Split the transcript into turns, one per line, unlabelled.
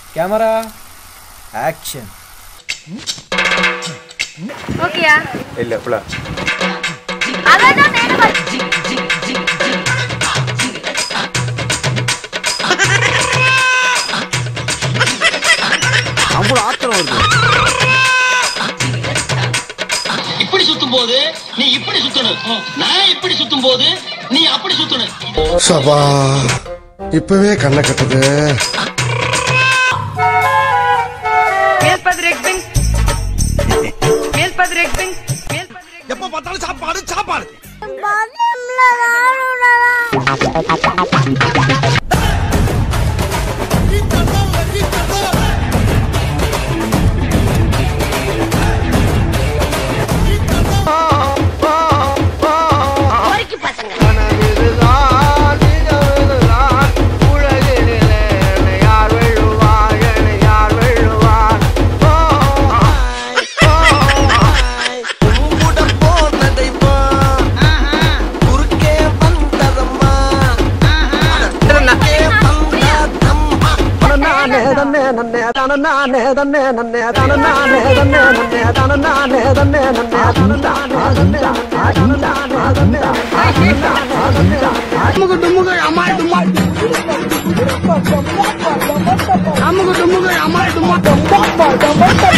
Camera action
ஓகேயா
இல்ல ஃபுல்லா
அதான் வேணும் பாரு.
அவ்வளோ ஆத்திரம் வருது
இப்படி சுத்தும் போது நீ இப்படி சுத்தணும் நான் இப்படி சுத்தும் போது நீ அப்படி சுத்தணும்
சபா இப்பவே கண்ணை கட்டுது
எப்ப பார்த்தாலும் சாப்பாடு சாப்பாடு
அம்முக்கு டும்முக்கு அம்மா டும்மா